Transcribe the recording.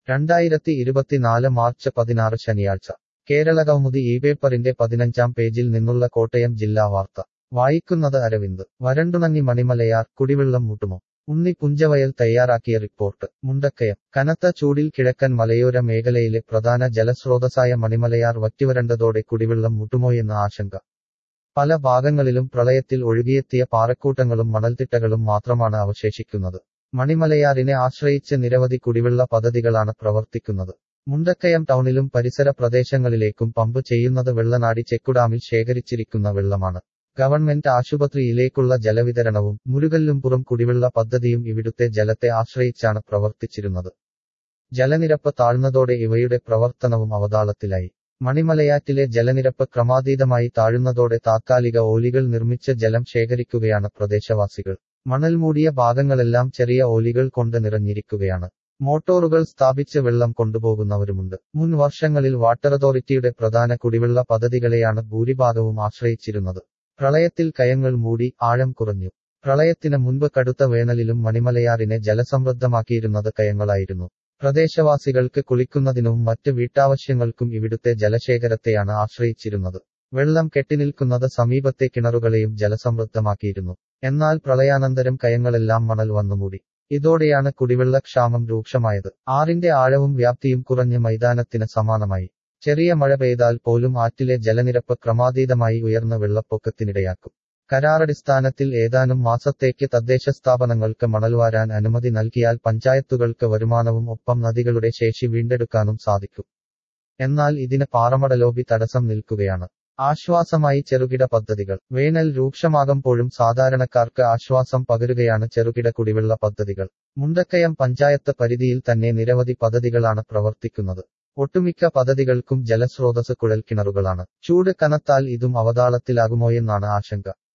രണ്ടായിരത്തി ഇരുപത്തിനാല് മാർച്ച് പതിനാറ് ശനിയാഴ്ച കേരളകൗമുദി ഈ പേപ്പറിന്റെ പതിനഞ്ചാം പേജിൽ നിന്നുള്ള കോട്ടയം ജില്ലാ വാർത്ത വായിക്കുന്നത് അരവിന്ദ് വരണ്ടുണങ്ങി മണിമലയാർ കുടിവെള്ളം മുട്ടുമോ ഉണ്ണി പുഞ്ചവയൽ തയ്യാറാക്കിയ റിപ്പോർട്ട് മുണ്ടക്കയം കനത്ത ചൂടിൽ കിഴക്കൻ മലയോര മേഖലയിലെ പ്രധാന ജലസ്രോതസ്സായ മണിമലയാർ വറ്റിവരണ്ടതോടെ കുടിവെള്ളം മുട്ടുമോയെന്ന ആശങ്ക പല ഭാഗങ്ങളിലും പ്രളയത്തിൽ ഒഴുകിയെത്തിയ പാറക്കൂട്ടങ്ങളും മണൽത്തിട്ടകളും മാത്രമാണ് അവശേഷിക്കുന്നത് മണിമലയാറിനെ ആശ്രയിച്ച് നിരവധി കുടിവെള്ള പദ്ധതികളാണ് പ്രവർത്തിക്കുന്നത് മുണ്ടക്കയം ടൗണിലും പരിസര പ്രദേശങ്ങളിലേക്കും പമ്പ് ചെയ്യുന്നത് വെള്ളനാടി ചെക്കുഡാമിൽ ശേഖരിച്ചിരിക്കുന്ന വെള്ളമാണ് ഗവൺമെന്റ് ആശുപത്രിയിലേക്കുള്ള ജലവിതരണവും മുരുകല്ലുംപുറം കുടിവെള്ള പദ്ധതിയും ഇവിടുത്തെ ജലത്തെ ആശ്രയിച്ചാണ് പ്രവർത്തിച്ചിരുന്നത് ജലനിരപ്പ് താഴ്ന്നതോടെ ഇവയുടെ പ്രവർത്തനവും അവതാളത്തിലായി മണിമലയാറ്റിലെ ജലനിരപ്പ് ക്രമാതീതമായി താഴുന്നതോടെ താത്കാലിക ഓലികൾ നിർമ്മിച്ച് ജലം ശേഖരിക്കുകയാണ് പ്രദേശവാസികൾ മണൽ മൂടിയ ഭാഗങ്ങളെല്ലാം ചെറിയ ഓലികൾ കൊണ്ട് നിറഞ്ഞിരിക്കുകയാണ് മോട്ടോറുകൾ സ്ഥാപിച്ച് വെള്ളം കൊണ്ടുപോകുന്നവരുമുണ്ട് മുൻ വർഷങ്ങളിൽ വാട്ടർ അതോറിറ്റിയുടെ പ്രധാന കുടിവെള്ള പദ്ധതികളെയാണ് ഭൂരിഭാഗവും ആശ്രയിച്ചിരുന്നത് പ്രളയത്തിൽ കയങ്ങൾ മൂടി ആഴം കുറഞ്ഞു പ്രളയത്തിന് മുൻപ് കടുത്ത വേനലിലും മണിമലയാറിനെ ജലസമൃദ്ധമാക്കിയിരുന്നത് കയങ്ങളായിരുന്നു പ്രദേശവാസികൾക്ക് കുളിക്കുന്നതിനും മറ്റ് വീട്ടാവശ്യങ്ങൾക്കും ഇവിടുത്തെ ജലശേഖരത്തെയാണ് ആശ്രയിച്ചിരുന്നത് വെള്ളം കെട്ടിനിൽക്കുന്നത് സമീപത്തെ കിണറുകളെയും ജലസമൃദ്ധമാക്കിയിരുന്നു എന്നാൽ പ്രളയാനന്തരം കയങ്ങളെല്ലാം മണൽ വന്നുമൂടി ഇതോടെയാണ് കുടിവെള്ളക്ഷാമം രൂക്ഷമായത് ആറിന്റെ ആഴവും വ്യാപ്തിയും കുറഞ്ഞ് മൈതാനത്തിന് സമാനമായി ചെറിയ മഴ പെയ്താൽ പോലും ആറ്റിലെ ജലനിരപ്പ് ക്രമാതീതമായി ഉയർന്ന വെള്ളപ്പൊക്കത്തിനിടയാക്കും കരാറടിസ്ഥാനത്തിൽ ഏതാനും മാസത്തേക്ക് തദ്ദേശ സ്ഥാപനങ്ങൾക്ക് മണൽവാരാൻ അനുമതി നൽകിയാൽ പഞ്ചായത്തുകൾക്ക് വരുമാനവും ഒപ്പം നദികളുടെ ശേഷി വീണ്ടെടുക്കാനും സാധിക്കും എന്നാൽ ഇതിന് പാറമടലോബി തടസ്സം നിൽക്കുകയാണ് ആശ്വാസമായി ചെറുകിട പദ്ധതികൾ വേനൽ രൂക്ഷമാകുമ്പോഴും സാധാരണക്കാർക്ക് ആശ്വാസം പകരുകയാണ് ചെറുകിട കുടിവെള്ള പദ്ധതികൾ മുണ്ടക്കയം പഞ്ചായത്ത് പരിധിയിൽ തന്നെ നിരവധി പദ്ധതികളാണ് പ്രവർത്തിക്കുന്നത് ഒട്ടുമിക്ക പദ്ധതികൾക്കും ജലസ്രോതസ് കുഴൽക്കിണറുകളാണ് ചൂട് കനത്താൽ ഇതും അവതാളത്തിലാകുമോയെന്നാണ് ആശങ്ക